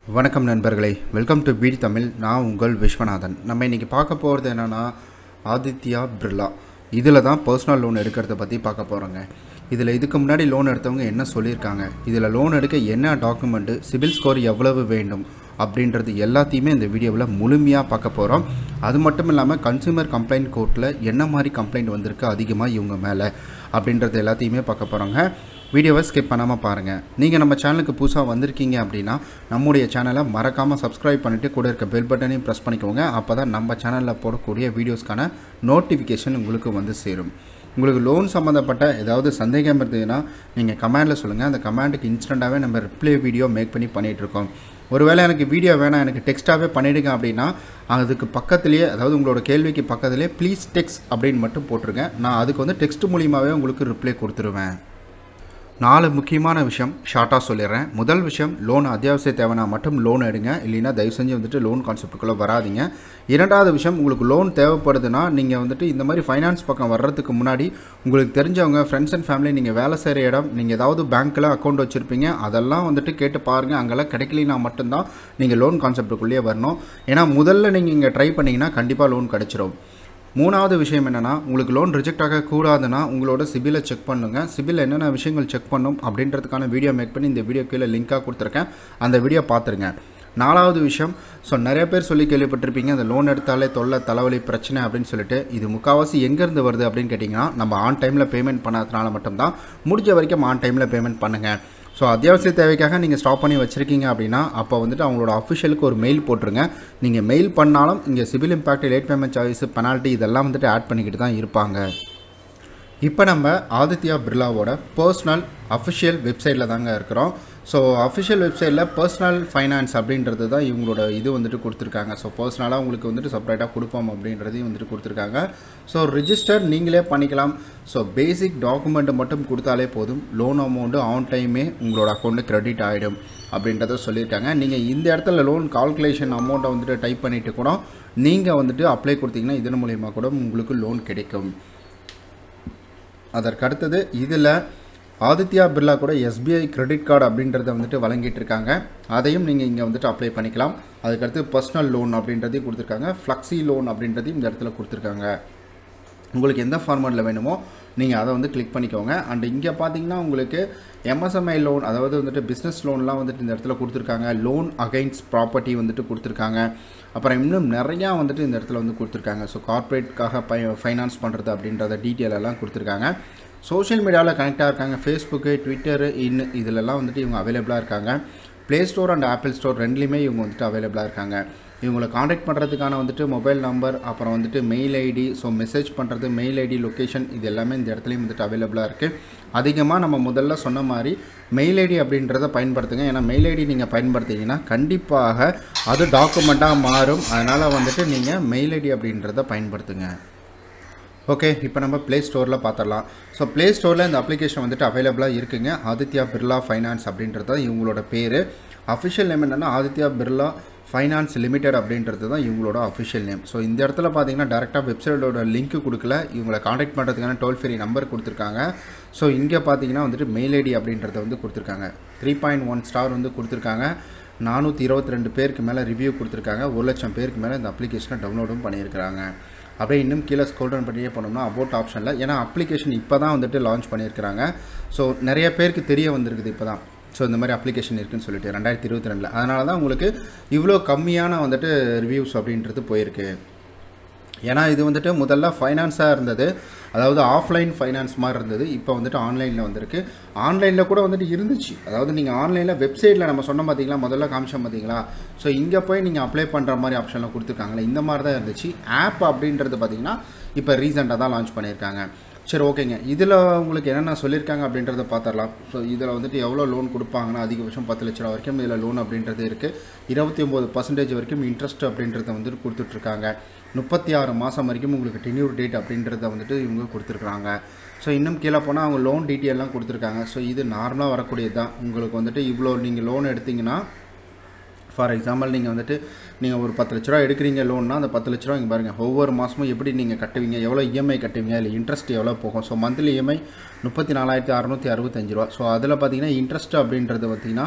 வணக்கம் நண்பர்களே welcome to வீடி Tamil நான் உங்கள் விஸ்வநாதன் நம்ம இன்றைக்கி பார்க்க போகிறது என்னென்னா ஆதித்யா பிர்லா இதில் தான் பர்சனல் லோன் எடுக்கிறத பற்றி பார்க்க போகிறோங்க இதில் இதுக்கு முன்னாடி லோன் எடுத்தவங்க என்ன சொல்லியிருக்காங்க இதில் லோன் எடுக்க என்ன டாக்குமெண்ட்டு சிபில் ஸ்கோர் எவ்வளவு வேண்டும் அப்படின்றது எல்லாத்தையுமே இந்த வீடியோவில் முழுமையாக பார்க்க போகிறோம் அது மட்டும் இல்லாமல் கன்சூமர் கம்ப்ளைண்ட் கோர்ட்டில் என்ன மாதிரி கம்ப்ளைண்ட் வந்திருக்கு அதிகமாக இவங்க மேலே அப்படின்றது எல்லாத்தையுமே பார்க்க போகிறோங்க வீடியோவை ஸ்கிப் பண்ணாமல் பாருங்கள் நீங்கள் நம்ம சேனலுக்கு புதுசாக வந்திருக்கீங்க அப்படின்னா நம்முடைய சேனலை மறக்காமல் சப்ஸ்கிரைப் பண்ணிவிட்டு கூட இருக்க பெல் பட்டனையும் ப்ரெஸ் பண்ணிக்கோங்க அப்போ தான் நம்ம சேனலில் போடக்கூடிய வீடியோஸ்க்கான நோட்டிஃபிகேஷன் உங்களுக்கு வந்து சேரும் உங்களுக்கு லோன் சம்மந்தப்பட்ட ஏதாவது சந்தேகம் இருந்ததுன்னா நீங்கள் கமெண்டில் சொல்லுங்கள் அந்த கமெண்ட்டுக்கு இன்ஸ்டண்ட்டாகவே நம்ம ரிப்ளை வீடியோ மேக் பண்ணி பண்ணிகிட்ருக்கோம் ஒருவேளை எனக்கு வீடியோ வேணாம் எனக்கு டெக்ஸ்ட்டாகவே பண்ணிடுங்க அப்படின்னா அதுக்கு பக்கத்துலேயே அதாவது உங்களோட கேள்விக்கு பக்கத்துலேயே ப்ளீஸ் டெக்ஸ்ட் அப்படின்னு மட்டும் போட்டிருங்க நான் அதுக்கு வந்து டெக்ஸ்ட் மூலியமாகவே உங்களுக்கு ரிப்ளை கொடுத்துருவேன் நாலு முக்கியமான விஷயம் ஷார்ட்டாக சொல்லிடுறேன் முதல் விஷயம் லோன் அத்தியாவசிய தேவைனா மட்டும் லோன் எடுங்க இல்லைன்னா தயவு செஞ்சு வந்துட்டு லோன் கான்செப்ட்டுக்குள்ளே வராதிங்க இரண்டாவது விஷயம் உங்களுக்கு லோன் தேவைப்படுதுன்னா நீங்கள் வந்துட்டு இந்த மாதிரி ஃபைனான்ஸ் பக்கம் வர்றதுக்கு முன்னாடி உங்களுக்கு தெரிஞ்சவங்க ஃப்ரெண்ட்ஸ் அண்ட் ஃபேமிலி நீங்கள் வேலை செய்கிற இடம் நீங்கள் ஏதாவது பேங்க்கில் அக்கௌண்ட் வச்சுருப்பீங்க அதெல்லாம் வந்துட்டு கேட்டு பாருங்கள் அங்கெல்லாம் கிடைக்கலனா மட்டும்தான் நீங்கள் லோன் கான்செப்ட்டுக்குள்ளேயே வரணும் ஏன்னா முதல்ல நீங்கள் இங்கே ட்ரை பண்ணிங்கன்னா கண்டிப்பாக லோன் கிடச்சிரும் மூணாவது விஷயம் என்னென்னா உங்களுக்கு லோன் ரிஜெக்ட் ஆகக்கூடாதுன்னா உங்களோட சிபிலை செக் பண்ணுங்கள் சிபில் என்னென்ன விஷயங்கள் செக் பண்ணும் அப்படின்றதுக்கான வீடியோ மேக் பண்ணி இந்த வீடியோ கீழே லிங்காக கொடுத்துருக்கேன் அந்த வீடியோ பார்த்துருங்க நாலாவது விஷயம் ஸோ நிறைய பேர் சொல்லி கேள்விப்பட்டிருப்பீங்க அந்த லோன் எடுத்தாலே தொல்லை தலைவலி பிரச்சனை அப்படின்னு சொல்லிட்டு இது முக்கால்வாசி எங்கேருந்து வருது அப்படின்னு கேட்டிங்கன்னா நம்ம ஆன் டைமில் பேமெண்ட் பண்ணாதனால மட்டும்தான் முடிஞ்ச வரைக்கும் ஆன் டைமில் பேமெண்ட் பண்ணுங்கள் ஸோ அத்தியாவசிய தேவைக்காக நீங்கள் ஸ்டாப் பண்ணி வச்சுருக்கீங்க அப்படின்னா அப்போ வந்துட்டு அவங்களோட அஃபிஷியலுக்கு ஒரு மெயில் போட்டுருங்க நீங்கள் மெயில் பண்ணாலும் இங்கே CIBIL impact late payment charges penalty இதெல்லாம் வந்துட்டு ஆட் பண்ணிக்கிட்டு தான் இருப்பாங்க இப்போ நம்ம ஆதித்யா பிர்லாவோட பர்சனல் அஃபிஷியல் வெப்சைட்டில் தாங்க இருக்கிறோம் ஸோ அஃபிஷியல் வெப்சைட்டில் பர்சனல் ஃபைனான்ஸ் அப்படின்றது தான் இவங்களோட இது வந்துட்டு கொடுத்துருக்காங்க ஸோ பர்சனலாக உங்களுக்கு வந்துட்டு செப்பரேட்டாக கொடுப்போம் அப்படின்றதையும் வந்துட்டு கொடுத்துருக்காங்க ஸோ ரிஜிஸ்டர் நீங்களே பண்ணிக்கலாம் ஸோ பேசிக் டாக்குமெண்ட்டை மட்டும் கொடுத்தாலே போதும் லோன் அமௌண்ட்டு ஆன் டைமே உங்களோட அக்கௌண்ட்டு கிரெடிட் ஆகிடும் அப்படின்றத சொல்லியிருக்காங்க நீங்கள் இந்த இடத்துல லோன் கால்குலேஷன் அமௌண்ட்டை வந்துட்டு டைப் பண்ணிவிட்டு கூட நீங்கள் வந்துட்டு அப்ளை கொடுத்தீங்கன்னா இதன் மூலிமா கூட உங்களுக்கு லோன் கிடைக்கும் அதற்கடுத்தது இதில் ஆதித்யா பிர்லா கூட எஸ்பிஐ கிரெடிட் கார்டு அப்படின்றத வந்துட்டு வழங்கிட்டு இருக்காங்க அதையும் நீங்கள் இங்கே வந்துட்டு அப்ளை பண்ணிக்கலாம் அதுக்கடுத்து பர்சனல் லோன் அப்படின்றதையும் கொடுத்துருக்காங்க ஃப்ளக்ஸி லோன் அப்படின்றதையும் இந்த இடத்துல கொடுத்துருக்காங்க உங்களுக்கு எந்த ஃபார்மேட்டில் வேணுமோ நீங்கள் அதை வந்து கிளிக் பண்ணிக்கோங்க அண்ட் இங்கே பார்த்தீங்கன்னா உங்களுக்கு எம்எஸ்எம்ஐ லோன் அதாவது வந்துட்டு பிஸ்னஸ் லோன்லாம் வந்துட்டு இந்த இடத்துல கொடுத்துருக்காங்க லோன் அகைன்ஸ்ட் ப்ராப்பர்ட்டி வந்துட்டு கொடுத்துருக்காங்க அப்புறம் இன்னும் நிறையா வந்துட்டு இந்த இடத்துல வந்து கொடுத்துருக்காங்க ஸோ கார்ப்பரேட்காக பை ஃபைனான்ஸ் பண்ணுறது அப்படின்றத டீட்டெயில் எல்லாம் கொடுத்துருக்காங்க சோஷியல் மீடியாவில் கனெக்டாக இருக்காங்க ஃபேஸ்புக்கு ட்விட்டரு இன் இதிலெல்லாம் வந்துட்டு இவங்க அவைலபிளாக இருக்காங்க Play Store and Apple Store ரெண்டுலேயுமே இவங்க வந்துட்டு அவைலபிளாக இருக்காங்க இவங்களை காண்டாக்ட் பண்ணுறதுக்கான வந்துட்டு மொபைல் நம்பர் அப்புறம் வந்துட்டு மெயில் ஐடி ஸோ மெசேஜ் பண்ணுறது மெயில் ஐடி லொக்கேஷன் இது எல்லாமே இந்த இடத்துலையும் வந்துட்டு அவைலபிளாக இருக்குது அதிகமாக நம்ம முதல்ல சொன்ன மாதிரி மெயில் ஐடி அப்படின்றத பயன்படுத்துங்க ஏன்னா மெயில் ஐடி நீங்கள் பயன்படுத்திங்கன்னா கண்டிப்பாக அது டாக்குமெண்ட்டாக மாறும் அதனால் வந்துட்டு நீங்கள் மெயில் ஐடி அப்படின்றத பயன்படுத்துங்க ஓகே இப்போ நம்ம ப்ளே ஸ்டோரில் பார்த்துடலாம் ஸோ ப்ளே ஸ்டோரில் இந்த அப்ளிகேஷன் வந்துட்டு அவைலபிளாக இருக்குங்க ஆதித்யா பிர்லா ஃபைனான்ஸ் அப்படின்றது தான் இவங்களோட பேர் அஃபிஷியல் நேம் என்னென்னா ஆதித்யா பிர்லா ஃபைனான்ஸ் லிமிடெட் அப்படின்றது தான் இவங்களோட அஃபிஷியல் நேம் ஸோ இந்த இடத்துல பார்த்தீங்கன்னா டேரெக்டாக வெப்சைட்டோட லிங்க் கொடுக்கல இவங்களை காண்டாக்ட் பண்ணுறதுக்கான டோல் ஃப்ரீ நம்பர் கொடுத்துருக்காங்க ஸோ இங்கே பார்த்தீங்கன்னா வந்துட்டு மெயில் ஐடி அப்படின்றத வந்து கொடுத்துருக்காங்க த்ரீ பாயிண்ட் ஒன் ஸ்டார் வந்து கொடுத்துருக்காங்க நானூற்றி இருபத்தி ரெண்டு பேருக்கு மேலே ரிவ்யூ கொடுத்துருக்காங்க ஒரு லட்சம் பேருக்கு மேலே இந்த அப்ளிகேஷனை டவுன்லோடும் பண்ணியிருக்கிறாங்க அப்படியே இன்னும் கீழே ஸ்கோல் டவுன் பண்ணியே போனோம்னா அபவுட் ஆப்ஷனில் ஏன்னா அப்ளிகேஷன் இப்போ தான் வந்துட்டு லான்ச் பண்ணியிருக்கிறாங்க ஸோ நிறைய பேருக்கு தெரிய வந்திருக்குது இப்போ தான் ஸோ இந்த மாதிரி அப்ளிகேஷன் இருக்குன்னு சொல்லிட்டு ரெண்டாயிரத்தி இருபத்தி ரெண்டில் அதனால தான் உங்களுக்கு இவ்வளோ கம்மியான வந்துட்டு ரிவ்யூஸ் அப்படின்றது போயிருக்கு ஏன்னா இது வந்துட்டு முதல்ல ஃபைனான்ஸாக இருந்தது அதாவது ஆஃப்லைன் ஃபைனான்ஸ் மாதிரி இருந்தது இப்போ வந்துட்டு ஆன்லைனில் வந்திருக்கு ஆன்லைனில் கூட வந்துட்டு இருந்துச்சு அதாவது நீங்கள் ஆன்லைனில் வெப்சைட்டில் நம்ம சொன்ன பார்த்தீங்களா முதல்ல காமிச்சோம் பார்த்தீங்களா ஸோ இங்கே போய் நீங்கள் அப்ளை பண்ணுற மாதிரி ஆப்ஷன்லாம் கொடுத்துருக்காங்களே இந்த மாதிரி தான் இருந்துச்சு ஆப் அப்படின்றது பார்த்தீங்கன்னா இப்போ ரீசெண்டாக தான் லான்ச் பண்ணியிருக்காங்க சரி ஓகேங்க இதில் உங்களுக்கு என்னென்ன சொல்லியிருக்காங்க அப்படின்றத பார்த்துடலாம் ஸோ இதில் வந்துட்டு எவ்வளோ லோன் கொடுப்பாங்கன்னா அதிகபட்சம் பத்து லட்ச ரூபா வரைக்கும் இதில் லோன் அப்படின்றது இருக்குது இருபத்தி ஒம்பது பர்சன்டேஜ் வரைக்கும் இன்ட்ரெஸ்ட் அப்படின்றத வந்துட்டு கொடுத்துட்ருக்காங்க முப்பத்தி ஆறு மாதம் வரைக்கும் உங்களுக்கு டென்யூர் டேட் அப்படின்றத வந்துட்டு இவங்க கொடுத்துருக்குறாங்க ஸோ இன்னும் கீழே போனால் அவங்க லோன் டீட்டெயிலாம் கொடுத்துருக்காங்க ஸோ இது நார்மலாக வரக்கூடியது தான் உங்களுக்கு வந்துட்டு இவ்வளோ நீங்கள் லோன் எடுத்திங்கன்னா ஃபார் எக்ஸாம்பிள் நீங்கள் வந்துட்டு நீங்கள் ஒரு பத்து லட்ச ரூபா எடுக்கிறீங்க லோன்னா அந்த பத்து லட்ச ரூபா இங்கே பாருங்கள் ஒவ்வொரு மாதமும் எப்படி நீங்கள் கட்டுவீங்க எவ்வளோ இஎம்ஐ கட்டுவீங்க இல்லை இன்ட்ரெஸ்ட் எவ்வளோ போகும் ஸோ மந்த்லி இஎம்ஐ முப்பத்தி நாலாயிரத்தி அறநூற்றி அறுபத்தஞ்சு ரூபா ஸோ அதில் பார்த்தீங்கன்னா இன்ட்ரெஸ்ட் அப்படின்றது பார்த்தீங்கன்னா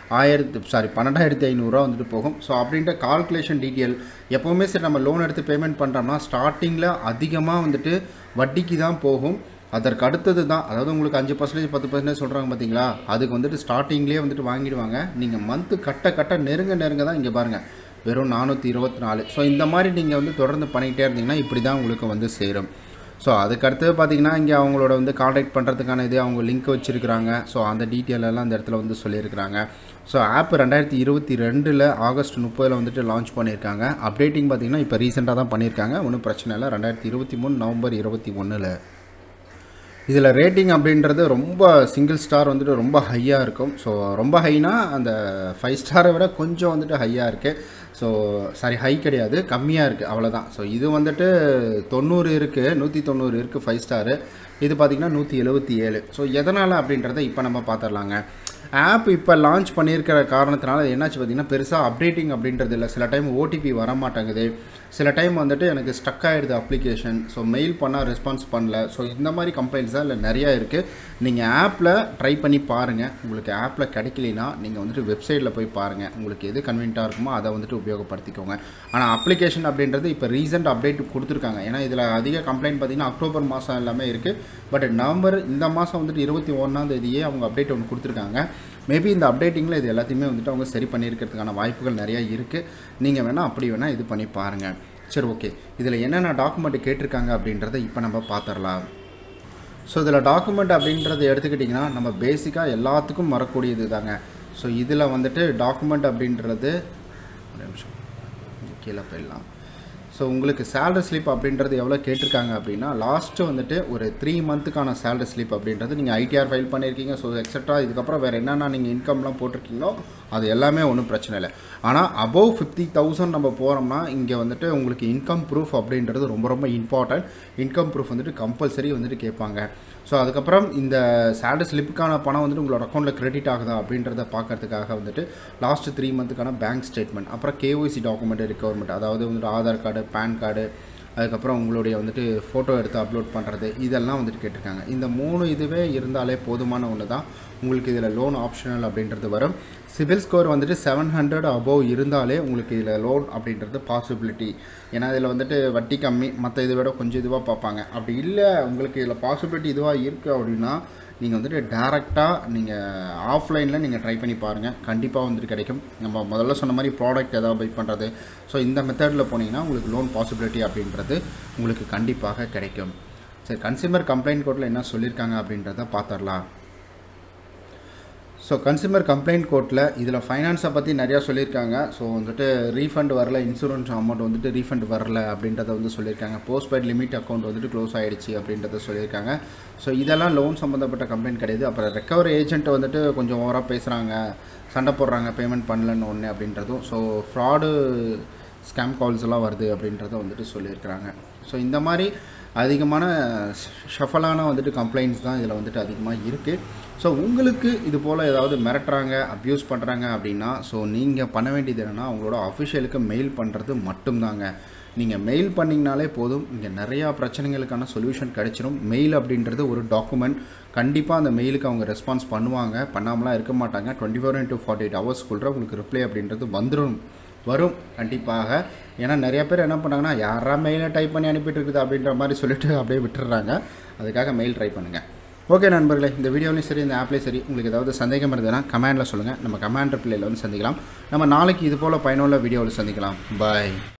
ஆயிரத்து சாரி பன்னெண்டாயிரத்தி ஐநூறுரூவா வந்துட்டு போகும் ஸோ அப்படின்ற கால்குலேஷன் டீட்டெயில் எப்போவுமே சரி நம்ம லோன் எடுத்து பேமெண்ட் பண்ணுறோம்னா ஸ்டார்டிங்கில் அதிகமாக வந்துட்டு வட்டிக்கு தான் போகும் அதற்கு அடுத்தது தான் அதாவது உங்களுக்கு அஞ்சு பர்சன்டேஜ் பத்து பர்சன்டேஜ் சொல்கிறாங்க பார்த்தீங்களா அதுக்கு வந்துட்டு ஸ்டார்டிங்லேயே வந்துட்டு வாங்கிடுவாங்க நீங்கள் மந்த்து கட்ட கட்ட நெருங்க நெருங்க தான் இங்கே பாருங்கள் வெறும் நானூற்றி இருபத்தி நாலு ஸோ இந்த மாதிரி நீங்கள் வந்து தொடர்ந்து பண்ணிக்கிட்டே இருந்தீங்கன்னா இப்படி தான் உங்களுக்கு வந்து சேரும் ஸோ அதுக்கடுத்து பார்த்தீங்கன்னா இங்கே அவங்களோட வந்து காண்டாக்ட் பண்ணுறதுக்கான இது அவங்க லிங்க் வச்சுருக்கிறாங்க ஸோ அந்த டீட்டெயில் எல்லாம் அந்த இடத்துல வந்து சொல்லியிருக்கிறாங்க ஸோ ஆப் ரெண்டாயிரத்தி இருபத்தி ரெண்டில் ஆகஸ்ட் முப்பதில் வந்துட்டு லான்ச் பண்ணியிருக்காங்க அப்டேட்டிங் பார்த்தீங்கன்னா இப்போ ரீசெண்டாக தான் பண்ணியிருக்காங்க ஒன்றும் பிரச்சனை இல்லை ரெண்டாயிரத்தி இருபத்தி மூணு நவம்பர் இருபத்தி ஒன்றில் இதில் ரேட்டிங் அப்படின்றது ரொம்ப சிங்கிள் ஸ்டார் வந்துட்டு ரொம்ப ஹையாக இருக்கும் ஸோ ரொம்ப ஹைனா அந்த ஃபைவ் ஸ்டாரை விட கொஞ்சம் வந்துட்டு ஹையாக இருக்குது ஸோ சாரி ஹை கிடையாது கம்மியாக இருக்குது அவ்வளோதான் ஸோ இது வந்துட்டு தொண்ணூறு இருக்குது நூற்றி தொண்ணூறு இருக்குது ஃபைவ் ஸ்டாரு இது பார்த்திங்கன்னா நூற்றி எழுபத்தி ஏழு ஸோ எதனால் அப்படின்றத இப்போ நம்ம பார்த்துடலாங்க ஆப் இப்போ லான்ச் பண்ணியிருக்கிற காரணத்தினால என்னாச்சு பார்த்தீங்கன்னா பெருசாக அப்டேட்டிங் அப்படின்றது இல்லை சில டைம் ஓடிபி வர மாட்டேங்குது சில டைம் வந்துட்டு எனக்கு ஸ்டக் ஆகிடுது அப்ளிகேஷன் ஸோ மெயில் பண்ணால் ரெஸ்பான்ஸ் பண்ணல ஸோ இந்த மாதிரி கம்ப்ளைண்ட்ஸ் தான் இல்லை நிறையா இருக்குது நீங்கள் ஆப்பில் ட்ரை பண்ணி பாருங்கள் உங்களுக்கு ஆப்பில் கிடைக்கலனா நீங்கள் வந்துட்டு வெப்சைட்டில் போய் பாருங்கள் உங்களுக்கு எது கன்வீனியாக இருக்குமோ அதை வந்துட்டு உபயோகப்படுத்திக்கோங்க ஆனால் அப்ளிகேஷன் அப்படின்றது இப்போ ரீசெண்ட் அப்டேட் கொடுத்துருக்காங்க ஏன்னா இதில் அதிக கம்ப்ளைண்ட் பார்த்தீங்கன்னா அக்டோபர் மாதம் எல்லாமே இருக்குது பட் நவம்பர் இந்த மாதம் வந்துட்டு இருபத்தி ஒன்றாம் தேதியே அவங்க அப்டேட் ஒன்று கொடுத்துருக்காங்க மேபி இந்த அப்டேட்டிங்கில் இது எல்லாத்தையுமே வந்துட்டு அவங்க சரி பண்ணியிருக்கிறதுக்கான வாய்ப்புகள் நிறையா இருக்குது நீங்கள் வேணால் அப்படி வேணால் இது பண்ணி பாருங்கள் சரி ஓகே இதில் என்னென்ன டாக்குமெண்ட் கேட்டிருக்காங்க அப்படின்றத இப்போ நம்ம பார்த்துடலாம் ஸோ இதில் டாக்குமெண்ட் அப்படின்றத எடுத்துக்கிட்டிங்கன்னா நம்ம பேசிக்காக எல்லாத்துக்கும் வரக்கூடியது தாங்க ஸோ இதில் வந்துட்டு டாக்குமெண்ட் அப்படின்றது ஒரு நிமிஷம் கீழே போயிடலாம் ஸோ உங்களுக்கு சேலரி ஸ்லிப் அப்படின்றது எவ்வளோ கேட்டிருக்காங்க அப்படின்னா லாஸ்ட்டு வந்துட்டு ஒரு த்ரீ மந்த்துக்கான சேலரி ஸ்லிப் அப்படின்றது நீங்கள் ஐடிஆர் ஃபைல் பண்ணியிருக்கீங்க ஸோ எக்ஸட்ரா இதுக்கப்புறம் வேறு என்னென்ன நீங்கள் இன்கம்லாம் போட்டிருக்கீங்களோ அது எல்லாமே ஒன்றும் பிரச்சனை இல்லை ஆனால் அபவ் ஃபிஃப்டி தௌசண்ட் நம்ம போகிறோம்னா இங்கே வந்துட்டு உங்களுக்கு இன்கம் ப்ரூஃப் அப்படின்றது ரொம்ப ரொம்ப இம்பார்ட்டன்ட் இன்கம் ப்ரூஃப் வந்துட்டு கம்பல்சரி வந்துட்டு கேட்பாங்க ஸோ அதுக்கப்புறம் இந்த சேலரி ஸ்லிப்புக்கான பணம் வந்துட்டு உங்களோட அக்கௌண்ட்டில் கிரெடிட் ஆகுதா அப்படின்றத பார்க்கறதுக்காக வந்துட்டு லாஸ்ட் த்ரீ மந்த்துக்கான பேங்க் ஸ்டேட்மெண்ட் அப்புறம் கேஒய்சி டாக்குமெண்ட் ரெக்குவயர்மெண்ட் அதாவது வந்துட்டு ஆதார் கார்டு பேன் கார்டு அதுக்கப்புறம் உங்களுடைய வந்துட்டு ஃபோட்டோ எடுத்து அப்லோட் பண்ணுறது இதெல்லாம் வந்துட்டு கேட்டிருக்காங்க இந்த மூணு இதுவே இருந்தாலே போதுமான ஒன்று தான் உங்களுக்கு இதில் லோன் ஆப்ஷனல் அப்படின்றது வரும் சிபில் ஸ்கோர் வந்துட்டு செவன் ஹண்ட்ரட் அபோவ் இருந்தாலே உங்களுக்கு இதில் லோன் அப்படின்றது பாசிபிலிட்டி ஏன்னா இதில் வந்துட்டு வட்டி கம்மி மற்ற இதை விட கொஞ்சம் இதுவாக பார்ப்பாங்க அப்படி இல்லை உங்களுக்கு இதில் பாசிபிலிட்டி இதுவாக இருக்குது அப்படின்னா நீங்கள் வந்துட்டு டேரெக்டாக நீங்கள் ஆஃப்லைனில் நீங்கள் ட்ரை பண்ணி பாருங்கள் கண்டிப்பாக வந்துட்டு கிடைக்கும் நம்ம முதல்ல சொன்ன மாதிரி ப்ராடக்ட் ஏதாவது பை பண்ணுறது ஸோ இந்த மெத்தடில் போனீங்கன்னா உங்களுக்கு லோன் பாசிபிலிட்டி அப்படின்றது உங்களுக்கு கண்டிப்பாக கிடைக்கும் சரி கன்சியூமர் கம்ப்ளைண்ட் கோர்ட்டில் என்ன சொல்லியிருக்காங்க அப்படின்றத பார்த்துடலாம் ஸோ கன்சியூமர் கம்ப்ளைண்ட் கோர்ட்டில் இதில் ஃபைனான்ஸை பற்றி நிறையா சொல்லியிருக்காங்க ஸோ வந்துட்டு ரீஃபண்ட் வரல இன்சூரன்ஸ் அமௌண்ட் வந்துட்டு ரீஃபண்ட் வரல அப்படின்றத வந்து சொல்லியிருக்காங்க போஸ்ட்பெய்ட் லிமிட் அக்கௌண்ட் வந்துட்டு க்ளோஸ் ஆகிடுச்சு அப்படின்றத சொல்லியிருக்காங்க ஸோ இதெல்லாம் லோன் சம்மந்தப்பட்ட கம்ப்ளைண்ட் கிடையாது அப்புறம் ரெக்கவரி ஏஜென்ட் வந்துட்டு கொஞ்சம் ஓவராக பேசுகிறாங்க சண்டை போடுறாங்க பேமெண்ட் பண்ணலன்னு ஒன்று அப்படின்றதும் ஸோ ஃப்ராடு ஸ்கேம் கால்ஸ் எல்லாம் வருது அப்படின்றத வந்துட்டு சொல்லியிருக்கிறாங்க ஸோ இந்த மாதிரி அதிகமான ஷஃபலான வந்துட்டு கம்ப்ளைண்ட்ஸ் தான் இதில் வந்துட்டு அதிகமாக இருக்குது ஸோ உங்களுக்கு இது போல் ஏதாவது மிரட்டுறாங்க அப்யூஸ் பண்ணுறாங்க அப்படின்னா ஸோ நீங்கள் பண்ண வேண்டியது என்னென்னா அவங்களோட அஃபிஷியலுக்கு மெயில் பண்ணுறது மட்டும்தாங்க நீங்கள் மெயில் பண்ணிங்கனாலே போதும் இங்கே நிறையா பிரச்சனைகளுக்கான சொல்யூஷன் கிடைச்சிரும் மெயில் அப்படின்றது ஒரு டாக்குமெண்ட் கண்டிப்பாக அந்த மெயிலுக்கு அவங்க ரெஸ்பான்ஸ் பண்ணுவாங்க பண்ணாமலாம் இருக்க மாட்டாங்க twenty four into forty eight ஹவர்ஸ்க்குள்ளே உங்களுக்கு ரிப்ளை அப்படின்றது வந்துடும் வரும் கண்டிப்பாக ஏன்னா நிறைய பேர் என்ன பண்ணாங்கன்னா யாரா மெயிலை டைப் பண்ணி அனுப்பிட்டு இருக்குது அப்படின்ற மாதிரி சொல்லிட்டு அப்படியே விட்டுடுறாங்க அதுக்காக மெயில் ட்ரை பண்ணுங்கள் ஓகே நண்பர்களே இந்த வீடியோலையும் சரி இந்த ஆப்லேயும் சரி உங்களுக்கு ஏதாவது சந்தேகம் இருந்ததுன்னா கமெண்டில் சொல்லுங்கள் நம்ம கமெண்ட் ரிப்ளைல வந்து சந்திக்கலாம் நம்ம நாளைக்கு இது போல் பயனுள்ள வீடியோவில் சந்திக்கலாம் பாய்